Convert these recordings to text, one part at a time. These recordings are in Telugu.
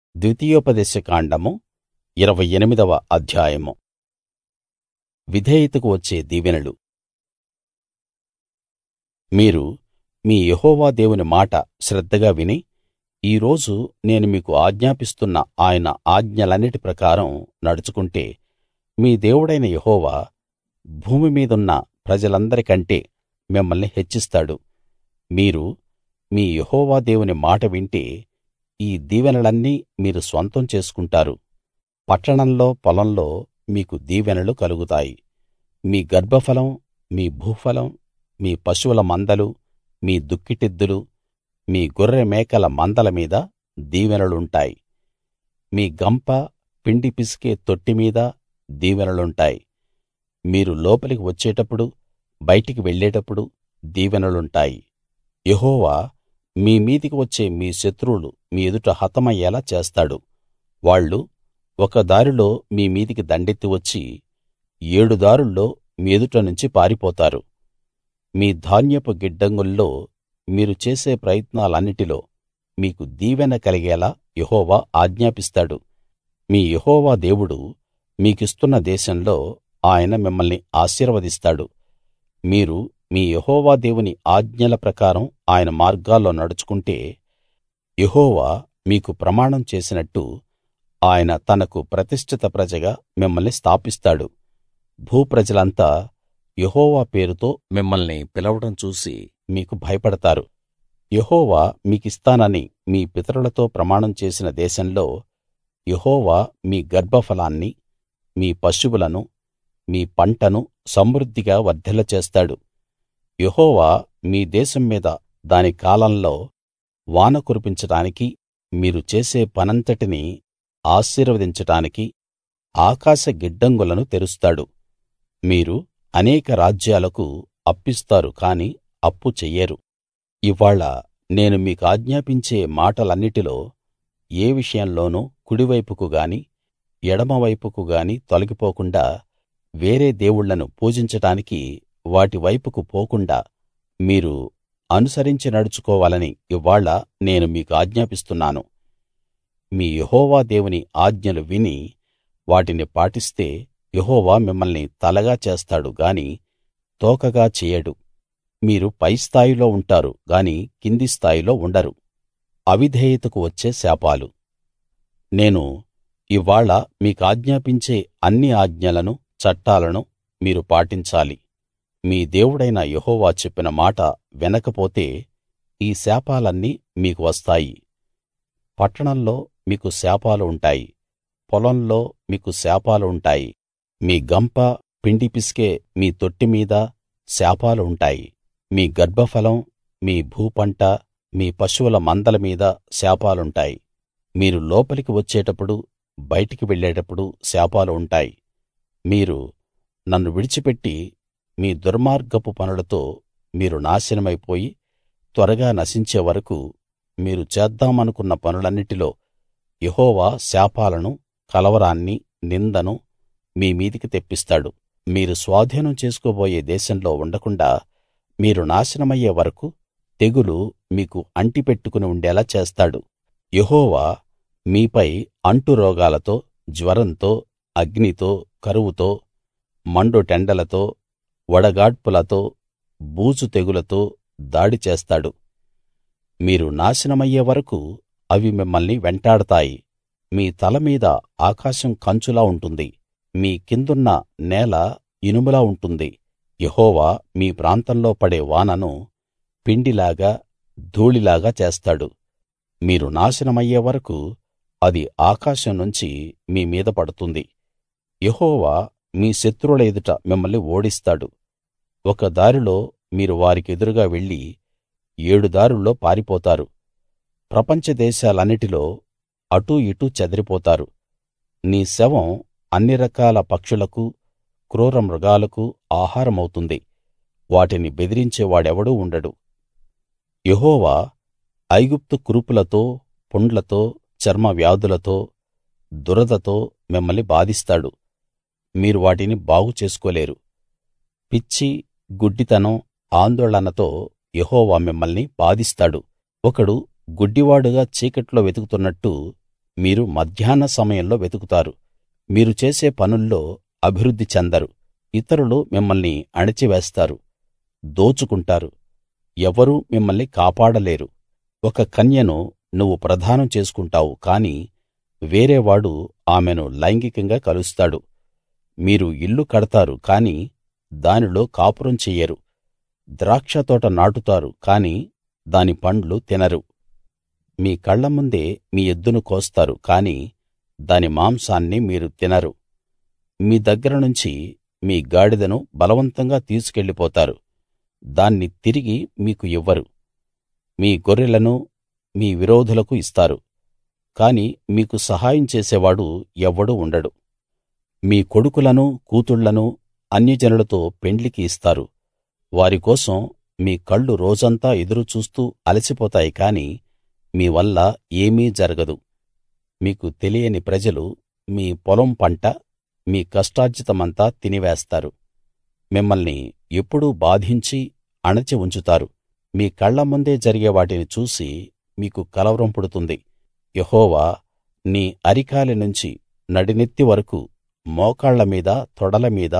ద్వితీయోపదేశ కాండము ఇరవై ఎనిమిదవ అధ్యాయము విధేయతకు వచ్చే దీవెనలు మీరు మీ యెహోవా దేవుని మాట శ్రద్ధగా విని ఈ రోజు నేను మీకు ఆజ్ఞాపిస్తున్న ఆయన ఆజ్ఞలన్నిటి ప్రకారం నడుచుకుంటే మీ దేవుడైన యెహోవా భూమి మీదున్న ప్రజలందరికంటే మిమ్మల్ని హెచ్చిస్తాడు మీరు మీ యెహోవా దేవుని మాట వింటే ఈ దీవెనలన్నీ మీరు స్వంతం చేసుకుంటారు పట్టణంలో పొలంలో మీకు దీవెనలు కలుగుతాయి మీ గర్భఫలం మీ భూఫలం మీ పశువుల మందలు మీ దుక్కిటెద్దులు మీ గొర్రె మేకల మందల మీద దీవెనలుంటాయి మీ గంప పిండి పిసికే తొట్టి మీద దీవెనలుంటాయి మీరు లోపలికి వచ్చేటప్పుడు బయటికి వెళ్ళేటప్పుడు దీవెనలుంటాయి యెహోవా మీ మీదికి వచ్చే మీ శత్రువులు మీ ఎదుట హతమయ్యేలా చేస్తాడు వాళ్ళు ఒక దారిలో మీ మీదికి దండెత్తి వచ్చి ఏడు దారుల్లో మీ ఎదుట నుంచి పారిపోతారు మీ ధాన్యపు గిడ్డంగుల్లో మీరు చేసే ప్రయత్నాలన్నిటిలో మీకు దీవెన కలిగేలా యెహోవా ఆజ్ఞాపిస్తాడు మీ యెహోవా దేవుడు మీకిస్తున్న దేశంలో ఆయన మిమ్మల్ని ఆశీర్వదిస్తాడు మీరు మీ యెహోవా దేవుని ఆజ్ఞల ప్రకారం ఆయన మార్గాల్లో నడుచుకుంటే యెహోవా మీకు ప్రమాణం చేసినట్టు ఆయన తనకు ప్రతిష్ఠిత ప్రజగా మిమ్మల్ని స్థాపిస్తాడు భూప్రజలంతా యెహోవా పేరుతో మిమ్మల్ని పిలవడం చూసి మీకు భయపడతారు యెహోవా మీకిస్తానని మీ పితరులతో ప్రమాణం చేసిన దేశంలో యెహోవా మీ గర్భఫలాన్ని మీ పశువులను మీ పంటను సమృద్ధిగా వర్ధిల్ల చేస్తాడు యెహోవా మీ దేశం మీద దాని కాలంలో వాన కురిపించడానికి మీరు చేసే పనంతటినీ ఆశీర్వదించడానికి ఆకాశ గిడ్డంగులను తెరుస్తాడు మీరు అనేక రాజ్యాలకు అప్పిస్తారు కాని అప్పు చెయ్యరు ఇవ్వాళ నేను మీకాజ్ఞాపించే మాటలన్నిటిలో ఏ విషయంలోనూ కుడివైపుకు గాని ఎడమవైపుకు గాని తొలగిపోకుండా వేరే దేవుళ్ళను పూజించడానికి వాటి వైపుకు పోకుండా మీరు అనుసరించి నడుచుకోవాలని ఇవ్వాళ నేను మీకు ఆజ్ఞాపిస్తున్నాను మీ యెహోవా దేవుని ఆజ్ఞలు విని వాటిని పాటిస్తే యెహోవా మిమ్మల్ని తలగా చేస్తాడు గాని తోకగా చెయ్యడు మీరు పై స్థాయిలో ఉంటారు గాని కింది స్థాయిలో ఉండరు అవిధేయతకు వచ్చే శాపాలు నేను ఇవ్వాళ మీకాజ్ఞాపించే అన్ని ఆజ్ఞలను చట్టాలను మీరు పాటించాలి మీ దేవుడైన యెహోవా చెప్పిన మాట వినకపోతే ఈ శాపాలన్నీ మీకు వస్తాయి పట్టణంలో మీకు శాపాలు ఉంటాయి పొలంలో మీకు శాపాలు ఉంటాయి మీ గంప పిండి పిసికే మీ తొట్టి మీద శాపాలు ఉంటాయి మీ గర్భఫలం మీ భూపంట మీ పశువుల మందల మీద శాపాలుంటాయి మీరు లోపలికి వచ్చేటప్పుడు బయటికి వెళ్ళేటప్పుడు శాపాలు ఉంటాయి మీరు నన్ను విడిచిపెట్టి మీ దుర్మార్గపు పనులతో మీరు నాశనమైపోయి త్వరగా నశించే వరకూ మీరు చేద్దామనుకున్న పనులన్నిటిలో యెహోవా శాపాలను కలవరాన్ని నిందను మీ మీదికి తెప్పిస్తాడు మీరు స్వాధీనం చేసుకోబోయే దేశంలో ఉండకుండా మీరు నాశనమయ్యే వరకూ తెగులు మీకు అంటిపెట్టుకుని ఉండేలా చేస్తాడు యెహోవా మీపై అంటురోగాలతో జ్వరంతో అగ్నితో కరువుతో మండుటెండలతో వడగాడ్పులతో బూజు తెగులతో దాడి చేస్తాడు మీరు నాశనమయ్యే వరకూ అవి మిమ్మల్ని వెంటాడతాయి మీ తల మీద ఆకాశం కంచులా ఉంటుంది మీ కిందున్న నేల ఇనుములా ఉంటుంది యెహోవా మీ ప్రాంతంలో పడే వానను పిండిలాగా ధూళిలాగా చేస్తాడు మీరు నాశనమయ్యే వరకూ అది ఆకాశం నుంచి మీ మీద పడుతుంది యెహోవా మీ శత్రువుల ఎదుట మిమ్మల్ని ఓడిస్తాడు ఒక దారిలో మీరు వారికెదురుగా వెళ్లి ఏడు దారుల్లో పారిపోతారు ప్రపంచ దేశాలన్నిటిలో అటూ ఇటూ చెదిరిపోతారు నీ శవం అన్ని రకాల పక్షులకు క్రూర మృగాలకు ఆహారమవుతుంది వాటిని బెదిరించే వాడెవడూ ఉండడు యెహోవా ఐగుప్తు కురుపులతో పుండ్లతో చర్మ వ్యాధులతో దురదతో మిమ్మల్ని బాధిస్తాడు మీరు వాటిని బాగు చేసుకోలేరు పిచ్చి గుడ్డితనం ఆందోళనతో యెహోవా మిమ్మల్ని బాధిస్తాడు ఒకడు గుడ్డివాడుగా చీకట్లో వెతుకుతున్నట్టు మీరు మధ్యాహ్న సమయంలో వెతుకుతారు మీరు చేసే పనుల్లో అభివృద్ధి చెందరు ఇతరులు మిమ్మల్ని అణిచివేస్తారు దోచుకుంటారు ఎవరూ మిమ్మల్ని కాపాడలేరు ఒక కన్యను నువ్వు ప్రదానం చేసుకుంటావు కాని వేరేవాడు ఆమెను లైంగికంగా కలుస్తాడు మీరు ఇల్లు కడతారు కాని దానిలో కాపురం చెయ్యరు ద్రాక్షతోట నాటుతారు కాని దాని పండ్లు తినరు మీ కళ్ళ ముందే మీ ఎద్దును కోస్తారు కాని దాని మాంసాన్ని మీరు తినరు మీ దగ్గర నుంచి మీ గాడిదను బలవంతంగా తీసుకెళ్ళిపోతారు దాన్ని తిరిగి మీకు ఇవ్వరు మీ గొర్రెలను మీ విరోధులకు ఇస్తారు కాని మీకు సహాయం చేసేవాడు ఎవ్వడూ ఉండడు మీ కొడుకులను కూతుళ్ళను అన్యజనులతో పెండ్లికి ఇస్తారు వారి కోసం మీ కళ్ళు రోజంతా ఎదురు చూస్తూ అలసిపోతాయి కాని మీ వల్ల ఏమీ జరగదు మీకు తెలియని ప్రజలు మీ పొలం పంట మీ కష్టార్జితమంతా తినివేస్తారు మిమ్మల్ని ఎప్పుడూ బాధించి అణచి ఉంచుతారు మీ కళ్ళ ముందే జరిగే వాటిని చూసి మీకు కలవరం పుడుతుంది యెహోవా నీ అరికాలి నుంచి నడినెత్తి వరకూ మోకాళ్ళ మీద తొడల మీద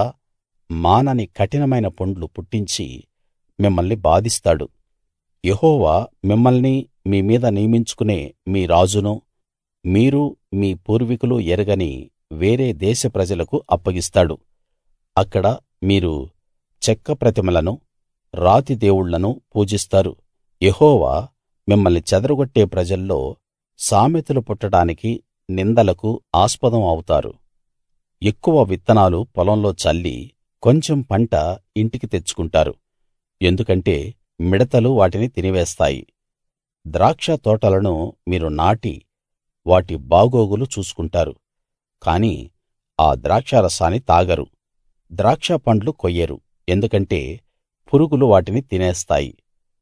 మానని కఠినమైన పుండ్లు పుట్టించి మిమ్మల్ని బాధిస్తాడు యెహోవా మిమ్మల్ని మీ మీద నియమించుకునే మీ రాజును మీరు మీ పూర్వీకులు ఎరగని వేరే దేశ ప్రజలకు అప్పగిస్తాడు అక్కడ మీరు చెక్క ప్రతిమలను రాతి దేవుళ్ళను పూజిస్తారు యెహోవా మిమ్మల్ని చెదరగొట్టే ప్రజల్లో సామెతలు పుట్టడానికి నిందలకు ఆస్పదం అవుతారు ఎక్కువ విత్తనాలు పొలంలో చల్లి కొంచెం పంట ఇంటికి తెచ్చుకుంటారు ఎందుకంటే మిడతలు వాటిని తినివేస్తాయి ద్రాక్ష తోటలను మీరు నాటి వాటి బాగోగులు చూసుకుంటారు కాని ఆ ద్రాక్షారసాన్ని తాగరు ద్రాక్ష పండ్లు కొయ్యరు ఎందుకంటే పురుగులు వాటిని తినేస్తాయి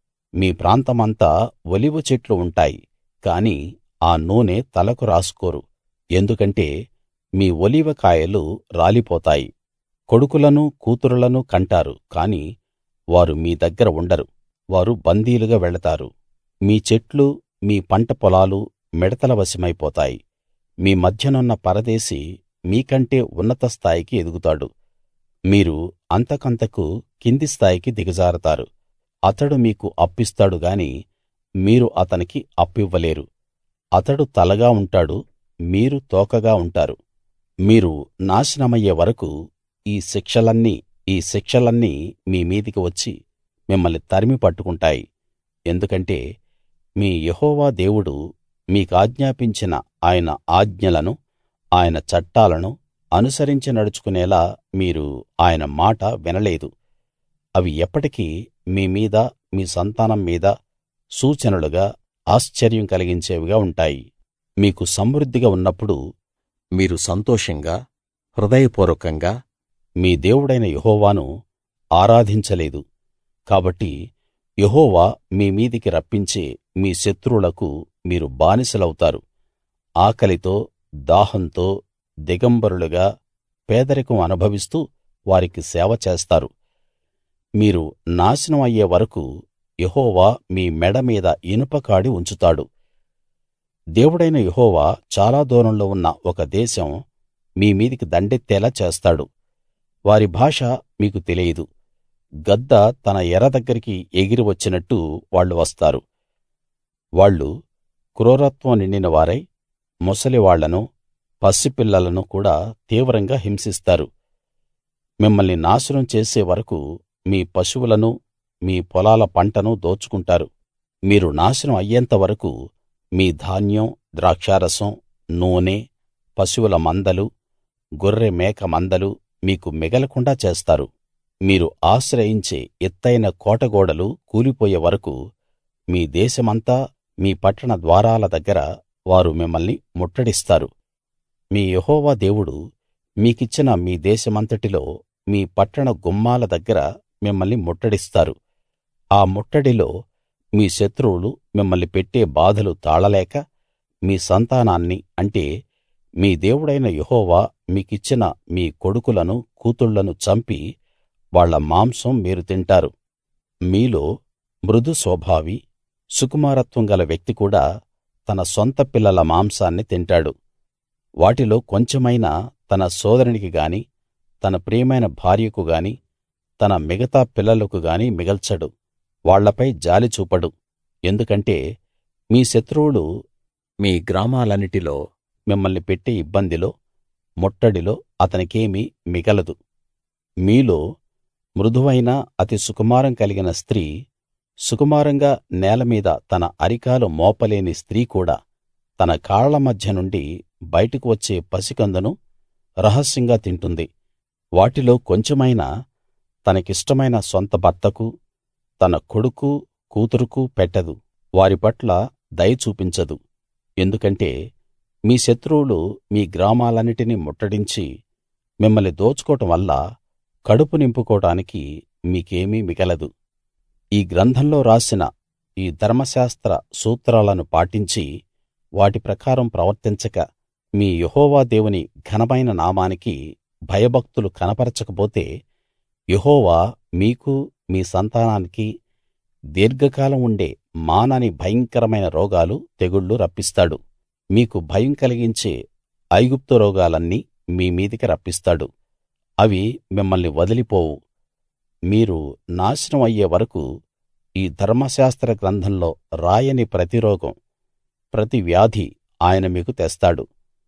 మీ ప్రాంతమంతా ఒలివ చెట్లు ఉంటాయి కాని ఆ నూనె తలకు రాసుకోరు ఎందుకంటే మీ ఒలీవ కాయలు రాలిపోతాయి కొడుకులను కూతురులను కంటారు కాని వారు మీ దగ్గర ఉండరు వారు బందీలుగా వెళతారు మీ చెట్లు మీ పంట పొలాలు మిడతల వశమైపోతాయి మీ మధ్యనున్న పరదేశి మీకంటే ఉన్నత స్థాయికి ఎదుగుతాడు మీరు అంతకంతకు కింది స్థాయికి దిగజారతారు అతడు మీకు అప్పిస్తాడు గాని మీరు అతనికి అప్పివ్వలేరు అతడు తలగా ఉంటాడు మీరు తోకగా ఉంటారు మీరు నాశనమయ్యే వరకూ ఈ శిక్షలన్నీ ఈ శిక్షలన్నీ మీ మీదికి వచ్చి మిమ్మల్ని తరిమి పట్టుకుంటాయి ఎందుకంటే మీ యెహోవా దేవుడు మీకాజ్ఞాపించిన ఆయన ఆజ్ఞలను ఆయన చట్టాలను అనుసరించి నడుచుకునేలా మీరు ఆయన మాట వినలేదు అవి ఎప్పటికీ మీ మీద మీ సంతానం మీద సూచనలుగా ఆశ్చర్యం కలిగించేవిగా ఉంటాయి మీకు సమృద్ధిగా ఉన్నప్పుడు మీరు సంతోషంగా హృదయపూర్వకంగా మీ దేవుడైన యెహోవాను ఆరాధించలేదు కాబట్టి యెహోవా మీ మీదికి రప్పించే మీ శత్రువులకు మీరు బానిసలవుతారు ఆకలితో దాహంతో దిగంబరులుగా పేదరికం అనుభవిస్తూ వారికి సేవ చేస్తారు మీరు నాశనం అయ్యే వరకూ యెహోవా మీ మెడ మీద ఇనుపకాడి ఉంచుతాడు దేవుడైన యెహోవా చాలా దూరంలో ఉన్న ఒక దేశం మీ మీదికి దండెత్తేలా చేస్తాడు వారి భాష మీకు తెలియదు గద్ద తన ఎర దగ్గరికి ఎగిరి వచ్చినట్టు వాళ్ళు వస్తారు వాళ్ళు క్రూరత్వం నిండిన వారై ముసలివాళ్లను పసిపిల్లలను కూడా తీవ్రంగా హింసిస్తారు మిమ్మల్ని నాశనం చేసే వరకూ మీ పశువులను మీ పొలాల పంటను దోచుకుంటారు మీరు నాశనం అయ్యేంత వరకూ మీ ధాన్యం ద్రాక్షారసం నూనె పశువుల మందలు గొర్రె మేక మందలు మీకు మిగలకుండా చేస్తారు మీరు ఆశ్రయించే ఎత్తయిన కోటగోడలు కూలిపోయే వరకూ మీ దేశమంతా మీ పట్టణ ద్వారాల దగ్గర వారు మిమ్మల్ని ముట్టడిస్తారు మీ యెహోవా దేవుడు మీకిచ్చిన మీ దేశమంతటిలో మీ పట్టణ గుమ్మాల దగ్గర మిమ్మల్ని ముట్టడిస్తారు ఆ ముట్టడిలో మీ శత్రువులు మిమ్మల్ని పెట్టే బాధలు తాళలేక మీ సంతానాన్ని అంటే మీ దేవుడైన యెహోవా మీకిచ్చిన మీ కొడుకులను కూతుళ్ళను చంపి వాళ్ళ మాంసం మీరు తింటారు మీలో మృదు స్వభావి సుకుమారత్వం గల వ్యక్తి కూడా తన సొంత పిల్లల మాంసాన్ని తింటాడు వాటిలో కొంచెమైనా తన సోదరునికి గాని తన ప్రియమైన భార్యకు గాని తన మిగతా పిల్లలకు గాని మిగల్చడు వాళ్ళపై జాలి చూపడు ఎందుకంటే మీ శత్రువులు మీ గ్రామాలన్నిటిలో మిమ్మల్ని పెట్టే ఇబ్బందిలో ముట్టడిలో అతనికేమీ మిగలదు మీలో మృదువైన అతి సుకుమారం కలిగిన స్త్రీ సుకుమారంగా నేల మీద తన అరికాలు మోపలేని స్త్రీ కూడా తన కాళ్ల మధ్య నుండి బయటకు వచ్చే పసికందును రహస్యంగా తింటుంది వాటిలో కొంచెమైనా తనకిష్టమైన సొంత భర్తకు తన కొడుకు కూతురుకు పెట్టదు వారి పట్ల దయ చూపించదు ఎందుకంటే మీ శత్రువులు మీ గ్రామాలన్నిటినీ ముట్టడించి మిమ్మల్ని దోచుకోవడం వల్ల కడుపు నింపుకోవడానికి మీకేమీ మిగలదు ఈ గ్రంథంలో రాసిన ఈ ధర్మశాస్త్ర సూత్రాలను పాటించి వాటి ప్రకారం ప్రవర్తించక మీ యెహోవా దేవుని ఘనమైన నామానికి భయభక్తులు కనపరచకపోతే యెహోవా మీకు మీ సంతానానికి దీర్ఘకాలం ఉండే మానని భయంకరమైన రోగాలు తెగుళ్ళు రప్పిస్తాడు మీకు భయం కలిగించే ఐగుప్తు రోగాలన్నీ మీ మీదికి రప్పిస్తాడు అవి మిమ్మల్ని వదిలిపోవు మీరు నాశనం అయ్యే వరకూ ఈ ధర్మశాస్త్ర గ్రంథంలో రాయని ప్రతి రోగం ప్రతి వ్యాధి ఆయన మీకు తెస్తాడు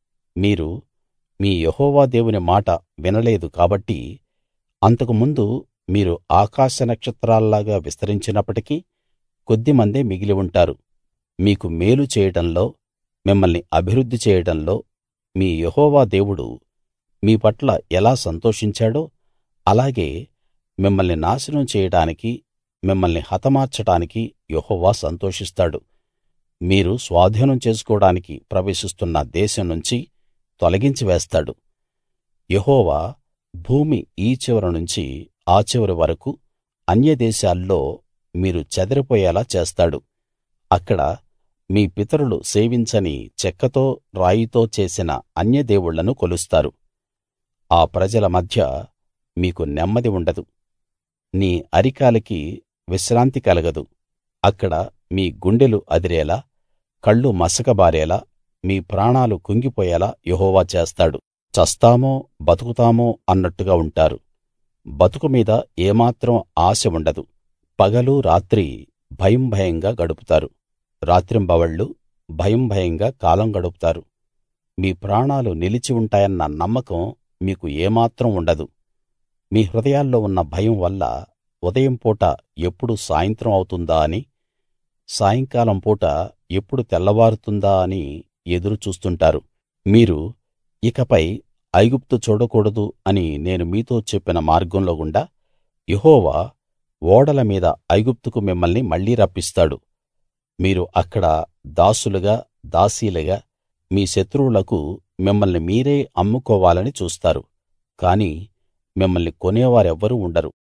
మీరు మీ యెహోవా దేవుని మాట వినలేదు కాబట్టి అంతకు ముందు మీరు ఆకాశ నక్షత్రాల్లాగా విస్తరించినప్పటికీ కొద్దిమందే మిగిలి ఉంటారు మీకు మేలు చేయడంలో మిమ్మల్ని అభివృద్ధి చేయడంలో మీ యెహోవా దేవుడు మీ పట్ల ఎలా సంతోషించాడో అలాగే మిమ్మల్ని నాశనం చేయడానికి మిమ్మల్ని హతమార్చడానికి యెహోవా సంతోషిస్తాడు మీరు స్వాధీనం చేసుకోవడానికి ప్రవేశిస్తున్న దేశం నుంచి తొలగించి వేస్తాడు యెహోవా భూమి ఈ చివరి నుంచి ఆ చివరి వరకూ అన్యదేశాల్లో మీరు చెదిరిపోయేలా చేస్తాడు అక్కడ మీ పితరులు సేవించని చెక్కతో రాయితో చేసిన అన్యదేవుళ్ళను కొలుస్తారు ఆ ప్రజల మధ్య మీకు నెమ్మది ఉండదు నీ అరికాలికి విశ్రాంతి కలగదు అక్కడ మీ గుండెలు అదిరేలా కళ్ళు మసకబారేలా మీ ప్రాణాలు కుంగిపోయేలా యెహోవా చేస్తాడు చస్తామో బతుకుతామో అన్నట్టుగా ఉంటారు బతుకు మీద ఏమాత్రం ఆశ ఉండదు పగలు రాత్రి భయం భయంగా గడుపుతారు రాత్రింబవళ్ళు భయం భయంగా కాలం గడుపుతారు మీ ప్రాణాలు నిలిచి ఉంటాయన్న నమ్మకం మీకు ఏమాత్రం ఉండదు మీ హృదయాల్లో ఉన్న భయం వల్ల ఉదయం పూట ఎప్పుడు సాయంత్రం అవుతుందా అని సాయంకాలం పూట ఎప్పుడు తెల్లవారుతుందా అని ఎదురు చూస్తుంటారు మీరు ఇకపై ఐగుప్తు చూడకూడదు అని నేను మీతో చెప్పిన మార్గంలో గుండా యెహోవా ఓడల మీద ఐగుప్తుకు మిమ్మల్ని మళ్ళీ రప్పిస్తాడు మీరు అక్కడ దాసులుగా దాసీలుగా మీ శత్రువులకు మిమ్మల్ని మీరే అమ్ముకోవాలని చూస్తారు కానీ మిమ్మల్ని కొనేవారెవ్వరూ ఉండరు